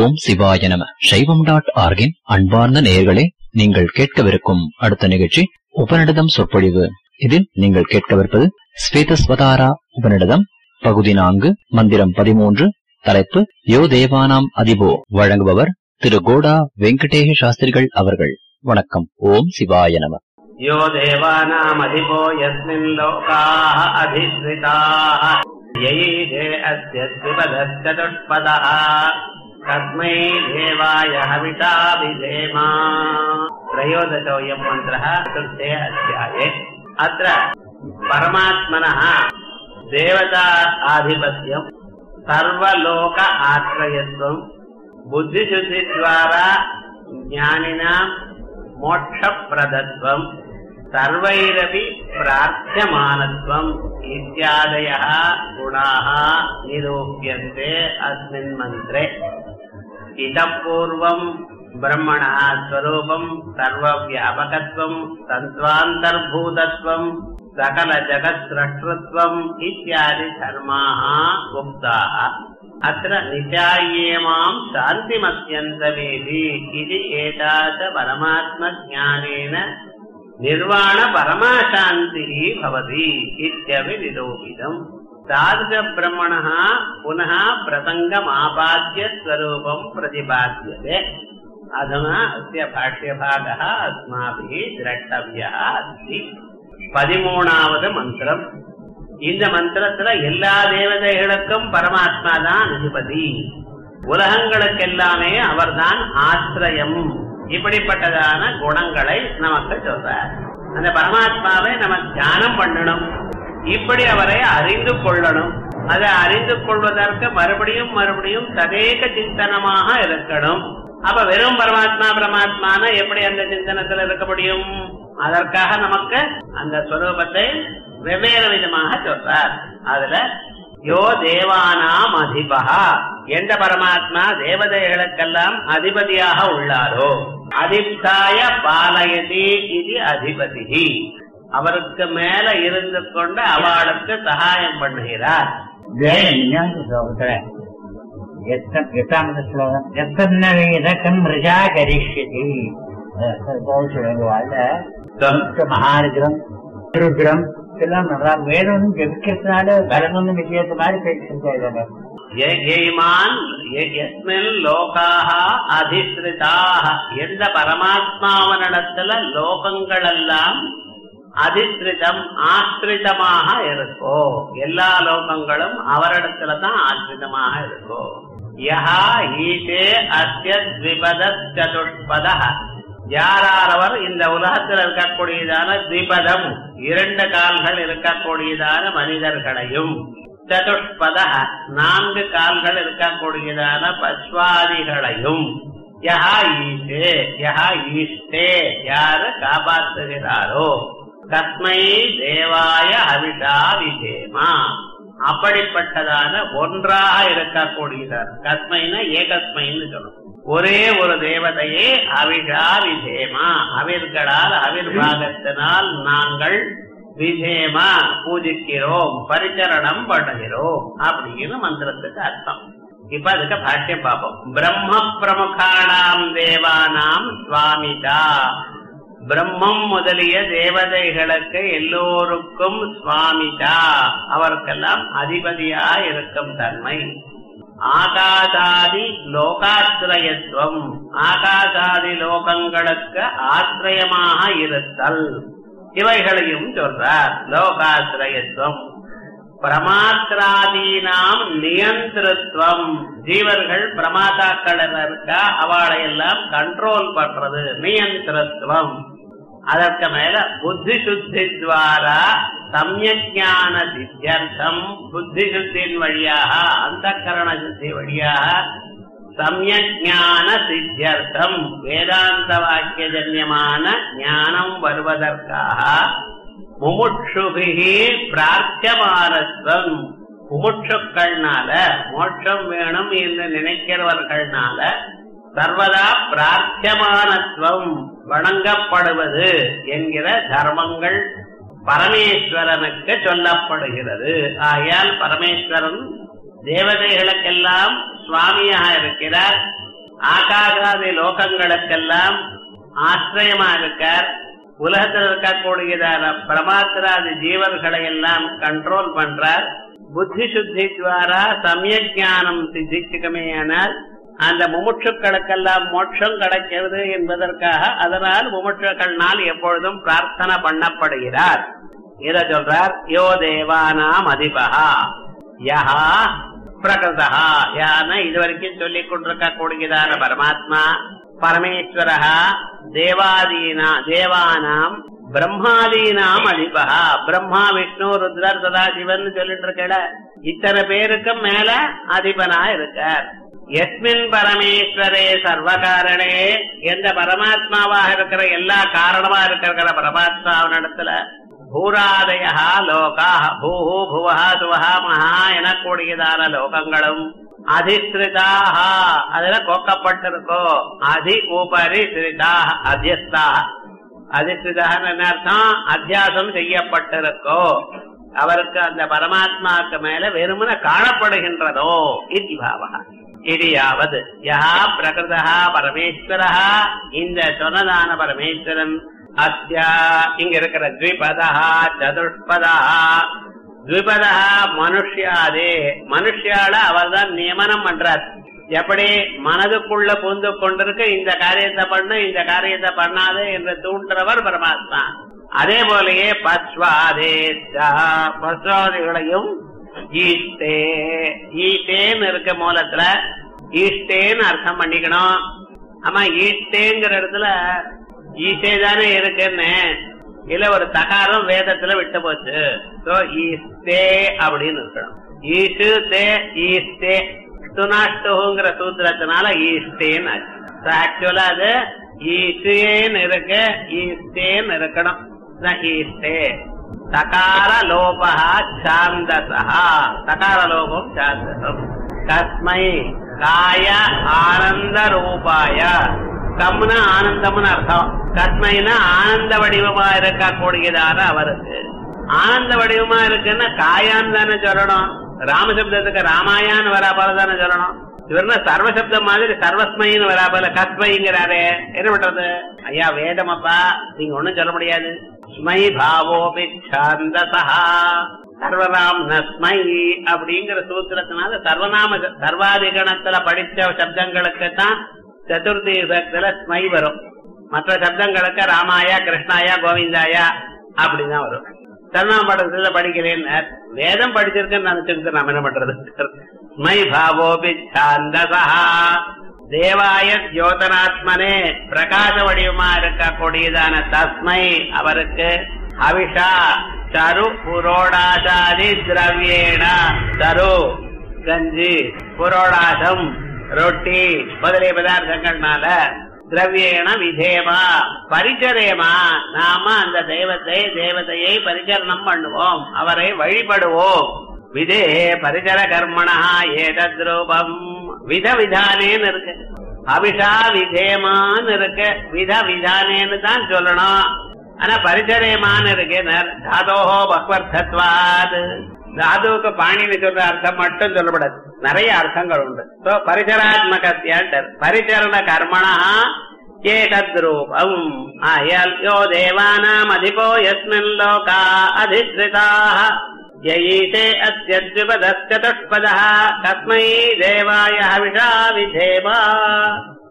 ஓம் சிவாய நம சைவம் டாட் ஆர்கின் அன்பார்ந்த நேயர்களே நீங்கள் கேட்கவிருக்கும் அடுத்த நிகழ்ச்சி உபநிடதம் சொற்பொழிவு இதில் நீங்கள் கேட்கவிருப்பது ஸ்வேதஸ்வதாரா உபநிடதம் பகுதி நான்கு மந்திரம் பதிமூன்று தலைப்பு யோ தேவானாம் அதிபோ வழங்குபவர் திரு கோடா வெங்கடேஷ சாஸ்திரிகள் அவர்கள் வணக்கம் ஓம் சிவாய நம यो देवानामधिपो यस्मिन् लोकाः अधिश्रिताः यैषे अस्य द्विपदश्चतुष्पदः तस्मै देवाय हविषा विधेमा त्रयोदशोऽयम् मन्त्रः चतुर्थे अध्याये अत्र परमात्मनः देवता आधिपत्यम् सर्वलोक आश्रयत्वम् बुद्धिशुद्धिद्वारा ज्ञानिनाम् मोक्षप्रदत्वम् सर्वैरपि प्रार्थ्यमानत्वम् इत्यादयः गुणाः निरूप्यन्ते अस्मिन् मन्त्रे इतः पूर्वम् ब्रह्मणः स्वरूपम् सर्वव्यापकत्वम् तन्त्वान्तर्भूतत्वम् सकलजगत्स्रष्टृत्वम् इत्यादि धर्माः उक्ताः अत्र निचाय्ये माम् शान्तिमत्यन्तमेति इति एताच परमात्मज्ञानेन निर्वाणपरमाशान्तिः भवति इत्यपि निरूपितम् तादृशब्रह्मणः पुनः प्रसङ्गमापाद्य स्वरूपम् प्रतिपाद्यते अधुना अस्य भाष्यभागः अस्माभिः द्रष्टव्यः अस्ति பதிமூணாவது மந்திரம் இந்த மந்திரத்துல எல்லா தேவதைகளுக்கும் பரமாத்மா தான் அதிபதி உலகங்களுக்கெல்லாமே அவர்தான் ஆசிரியம் இப்படிப்பட்டதான குணங்களை நமக்கு சொல்றார் அந்த பரமாத்மாவை நம்ம தியானம் பண்ணணும் இப்படி அவரை அறிந்து கொள்ளணும் அதை அறிந்து கொள்வதற்கு மறுபடியும் மறுபடியும் ததேக சிந்தனமாக இருக்கணும் அப்ப வெறும் பரமாத்மா பரமாத்மான எப்படி அந்த சிந்தனத்தில் இருக்க முடியும் அதற்காக நமக்கு அந்த ஸ்வரூபத்தை வெவ்வேறு விதமாக சொல்றார் அதுல யோ தேவானாம் அதிபகா எந்த பரமாத்மா தேவதைகளுக்கெல்லாம் அதிபதியாக உள்ளாரோ அதிப்தாய பாலயதி இது அதிபதி அவருக்கு மேல இருந்து கொண்டு அவளுக்கு சகாயம் பண்ணுகிறார் எட்டாமது ஸ்லோகம் எத்தன்ன வேதக்கம் ரிஜா கரிஷ்யதி சொல்லுவாங்க மகாருத்ரம் ருத்ரம் எல்லாம் நல்லா வேணும் ஜெபிக்கிறதுனால பலனொന്നും விஜயத்து மாதிரி பேசிருக்காங்க யஜ்மான் யஸ்மின் லோகாக அதிஸ்ரிதாக எந்த பரமாத்மாவனிடத்துல லோகங்கள் எல்லாம் அதிஸ்ரிதம் ஆசிரிதமாக இருக்கோ எல்லா லோகங்களும் அவரிடத்துல தான் ஆசிரிதமாக இருக்கோ யஹா ஈஷே அஸ்ய த்விபத சதுஷ்பத யாராரவர் இந்த உலகத்தில் இருக்கக்கூடியதான திபதம் இரண்டு கால்கள் இருக்கக்கூடியதான மனிதர்களையும் சதுஷ்பத நான்கு கால்கள் இருக்கக்கூடியதான பஸ்வாதிகளையும் யஹா ஈஷே யஹா ஈஷ்டே யாரு காப்பாற்றுகிறாரோ கஸ்மை தேவாய அவிஷா விஜேமா அப்படிப்பட்டதான ஒன்றாக இருக்கக்கூடியதார் கஸ்மைனா ஏகஸ்மைன்னு சொல்லணும் ஒரே ஒரு தேவதையே அவிஷா விஜேமா அவிர்களால் அவிர்வாகத்தினால் நாங்கள் விஜேமா பூஜிக்கிறோம் பரிச்சரணம் பண்ணுகிறோம் அப்படின்னு மந்திரத்துக்கு அர்த்தம் இப்ப அதுக்கு பாஷ்யம் பார்ப்போம் பிரம்ம பிரமுகானாம் தேவானாம் சுவாமிதா பிரம்மம் முதலிய தேவதைகளுக்கு எல்லோருக்கும் சுவாமிதா அவருக்கெல்லாம் அதிபதியா இருக்கும் தன்மை ஆகாசாதி லோகாசிரயத்துவம் ஆகாசாதி லோகங்களுக்கு ஆசிரியமாக இருத்தல் இவைகளையும் சொல்றார் லோகாசிரயத்துவம் பிரமாத்திராதீனாம் நியந்திரத்துவம் ஜீவர்கள் பிரமாதாக்கள் இருக்கா அவளை எல்லாம் கண்ட்ரோல் பண்றது நியந்திரத்துவம் அதற்கு மேல புத்தி சுத்தி துவாரா சமயஜான சித்தியர்த்தம் புத்தி சுத்தின் வழியாக அந்த கரண சுத்தி வழியாக சமயஜான சித்தியர்த்தம் வேதாந்த வாக்கியஜன்யமான ஞானம் வருவதற்காக முமுட்சுபிகி பிரார்த்தியமானத்துவம் முமுட்சுக்கள்னால மோட்சம் வேணும் என்று நினைக்கிறவர்கள்னால சர்வதா பிரார்த்தியமானத்துவம் வணங்கப்படுவது என்கிற தர்மங்கள் பரமேஸ்வரனுக்கு சொல்லப்படுகிறது ஆகையால் பரமேஸ்வரன் தேவதைகளுக்கெல்லாம் சுவாமியாக இருக்கிறார் ஆகாசாதி லோகங்களுக்கெல்லாம் ஆசிரியமா இருக்கார் உலகத்தில் இருக்கக்கூடியதான பிரமாத்திராதி ஜீவர்களை எல்லாம் கண்ட்ரோல் பண்றார் புத்தி சுத்தி துவாரா சமய ஞானம் சித்திக்குமே ஆனால் அந்த முமுட்சுக்களுக்கெல்லாம் மோட்சம் கிடைக்கிறது என்பதற்காக அதனால் முமுட்சுக்கள்னால் எப்பொழுதும் பிரார்த்தனை பண்ணப்படுகிறார் இத சொல்றார் யோ தேவானாம் அதிபகா யஹா பிரகதா யான இதுவரைக்கும் சொல்லிக் கொண்டிருக்க கூடியதான பரமாத்மா பரமேஸ்வரா தேவாதீனா தேவானாம் பிரம்மாதீனாம் அதிபகா பிரம்மா விஷ்ணு ருத்ரர் சதாசிவன் சொல்லிட்டு இருக்கல இத்தனை பேருக்கும் மேல அதிபனா இருக்கார் எஸ்மின் பரமேஸ்வரே சர்வகாரணே எந்த பரமாத்மாவாக இருக்கிற எல்லா காரணமா இருக்கிற பரமாத்மாவினிடத்துல பூராதயா லோகா பூஹு புவஹா சுவஹா மகா எனக்கூடியதான லோகங்களும் அதிஸ்ரிதாக அதுல கொக்கப்பட்டிருக்கோ அதி உபரி ஸ்ரிதாக அத்தியஸ்தாக அதிஸ்ரிதாக என்ன அர்த்தம் அத்தியாசம் செய்யப்பட்டிருக்கோ அவருக்கு அந்த பரமாத்மாவுக்கு மேல வெறுமன காணப்படுகின்றதோ இது பாவா இடியாவது யா பிரகிருதா பரமேஸ்வரா இந்த சொன்னதான பரமேஸ்வரன் அஸ்யா இங்க இருக்கிற த்விபதா சதுஷ்பதா த்விபதா மனுஷியாதே மனுஷியால அவர் தான் நியமனம் பண்றார் எப்படி மனதுக்குள்ள புந்து கொண்டிருக்க இந்த காரியத்தை பண்ணு இந்த காரியத்தை பண்ணாது என்று தூண்டுறவர் பரமாத்மா அதே போலயே பஸ்வாதே பஸ்வாதிகளையும் ஈஷ்டே ஈஷ்டேன்னு இருக்க மூலத்துல ஈஷ்டேன்னு அர்த்தம் பண்ணிக்கணும் ஆமா ஈஷ்டேங்கிற இடத்துல ஈஷே தானே இருக்குன்னு இல்ல ஒரு தகாரம் வேதத்துல விட்டு போச்சு சோ ஈஸ்தே அப்படின்னு இருக்கணும் ஈஷு தே ஈஸ்தே துனாஷ்டுங்கிற சூத்திரத்தினால ஈஸ்தேன்னு ஆச்சு ஆக்சுவலா அது ஈஷேன்னு இருக்கு ஈஸ்தேன்னு இருக்கணும் ஈஸ்தே தகார லோபா சாந்தசா தகார லோபம் சாந்தசம் கஸ்மை காய ஆனந்த ரூபாய கம்னு ஆனந்தம்னு அர்த்தம் கஸ்மைனா ஆனந்த வடிவமா இருக்கக்கூடியதான அவருக்கு ஆனந்த வடிவமா இருக்குன்னா காயான்னு தானே சொல்லணும் ராமசப்தத்துக்கு ராமாயான்னு வராபால தானே சொல்லணும் இவர்னா சர்வசப்தம் மாதிரி சர்வஸ்மைன்னு வராபால கஸ்மைங்கிறாரே என்ன பண்றது ஐயா வேதமப்பா நீங்க ஒண்ணும் சொல்ல முடியாது ஸ்மை பாவோபி சாந்தசா சர்வநாம் நஸ்மை அப்படிங்கிற சூத்திரத்தினால சர்வநாம சர்வாதிகணத்துல படிச்ச சப்தங்களுக்கு தான் சதுர்த்தி விபக்தில ஸ்மை வரும் மற்ற சப்தங்களுக்கு ராமாயா கிருஷ்ணாயா கோவிந்தாயா அப்படிதான் வரும் சர்ணாமடத்துல படிக்கிறேன்னு வேதம் படிச்சிருக்கேன்னு நினைச்சிருக்கு நாம என்ன பண்றது ஸ்மை பாவோபி சாந்தசா தேவாய ஜோதனாத்மனே பிரகாச வடிவமா இருக்கக்கூடியதான தஸ்மை அவருக்கு அவிஷா சரு புரோடாசாதி திரவியேன சரு கஞ்சி புரோடாசம் ரொட்டி முதலிய பதார்த்தங்கள்னால திரவியேன விதேமா பரிச்சரேமா நாம அந்த தெய்வத்தை தேவதையை பரிச்சரணம் பண்ணுவோம் அவரை வழிபடுவோம் விதே பரிச்சர கர்மணா ஏதத் ரூபம் வித விதானேன்னு இருக்கு அபிஷா விதேமான்னு இருக்கு வித விதானேன்னு தான் சொல்லணும் ஆனா பரிச்சரேமான்னு இருக்கு தாதோஹோ பக்வர்த்தத்வாது தாதுவுக்கு பாணின்னு சொல்ற அர்த்தம் மட்டும் சொல்லப்படாது நிறைய அர்த்தங்கள் உண்டு சோ பரிசராத்மகத்தியாண்டர் பரிச்சரண கர்மணா ஏதத் ரூபம் ஆயல் யோ தேவானாம் அதிபோ யஸ்மின் லோகா அதிஸ்ரிதாக யயீதே அஸ்யத்விபதஸ்ய துஷ்பதः கஸ்மை தேவாய ஹவிஷா விதேவா